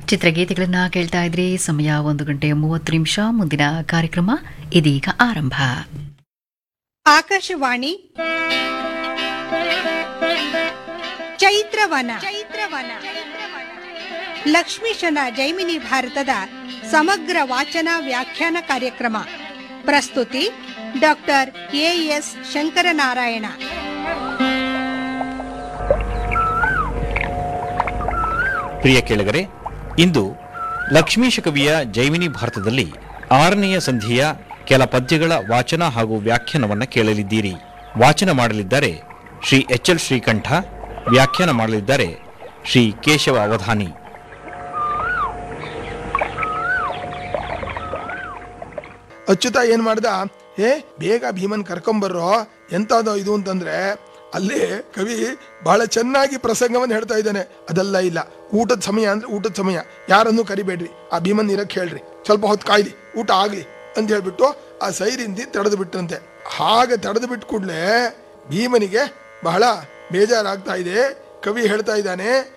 ಚಿತ್ರಗೀತೆಗಳನ್ನ ಕೇಳ್ತಾ ಇದ್ರಿ ಸಮಯ ಒಂದು ಗಂಟೆ ಮೂವತ್ತು ನಿಮಿಷ ಮುಂದಿನ ಕಾರ್ಯಕ್ರಮ ಇದೀಗ ಆರಂಭ ಆಕಾಶವಾಣಿ ಚೈತ್ರವನ ಚೈತ್ರವನ ಲಕ್ಷ್ಮೀಶನ ಜೈಮಿನಿ ಭಾರತದ ಸಮಗ್ರ ವಾಚನ ವ್ಯಾಖ್ಯಾನ ಕಾರ್ಯಕ್ರಮ ಪ್ರಸ್ತುತಿ ಡಾಕ್ಟರ್ ಎ ಎಸ್ ಶಂಕರನಾರಾಯಣ ಪ್ರಿಯ ಕೇಳಿಗರೆ ಇಂದು ಲಕ್ಷ್ಮೀಶ ಕವಿಯ ಜೈಮಿನಿ ಭಾರತದಲ್ಲಿ ಆರನೆಯ ಸಂಧಿಯ ಕೆಲ ಪದ್ಯಗಳ ವಾಚನ ಹಾಗೂ ವ್ಯಾಖ್ಯಾನವನ್ನು ಕೇಳಲಿದ್ದೀರಿ ವಾಚನ ಮಾಡಲಿದ್ದಾರೆ ಶ್ರೀ ಎಚ್ ಎಲ್ ಶ್ರೀಕಂಠ ವ್ಯಾಖ್ಯಾನ ಮಾಡಲಿದ್ದಾರೆ ಶ್ರೀ ಕೇಶವ ಅವಧಾನಿ ಅಚ್ಯುತ ಏನ್ ಮಾಡ್ದ ಏ ಬೇಗ ಭೀಮನ್ ಕರ್ಕೊಂಬರ್ರೋ ಎಂತದೋ ಇದು ಅಂತಂದ್ರೆ ಅಲ್ಲಿ ಕವಿ ಬಹಳ ಚೆನ್ನಾಗಿ ಪ್ರಸಂಗವನ್ನು ಹೇಳ್ತಾ ಇದ್ದಾನೆ ಅದೆಲ್ಲ ಇಲ್ಲ ಊಟದ ಸಮಯ ಅಂದ್ರೆ ಊಟದ ಸಮಯ ಯಾರನ್ನು ಕರಿಬೇಡ್ರಿ ಆ ಭೀಮನ್ ಇರಕ್ ಹೇಳ್ರಿ ಸ್ವಲ್ಪ ಹೊತ್ತು ಕಾಯ್ಲಿ ಊಟ ಆಗ್ಲಿ ಅಂತ ಹೇಳ್ಬಿಟ್ಟು ಆ ಸೈರಿಂದಿ ತಡೆದು ಬಿಟ್ರಂತೆ ಹಾಗೆ ತಡೆದು ಬಿಟ್ಟು ಕೂಡ್ಲೆ ಭೀಮನಿಗೆ ಬಹಳ ಬೇಜಾರಾಗ್ತಾ ಇದೆ ಕವಿ ಹೇಳ್ತಾ ಇದ್ದಾನೆ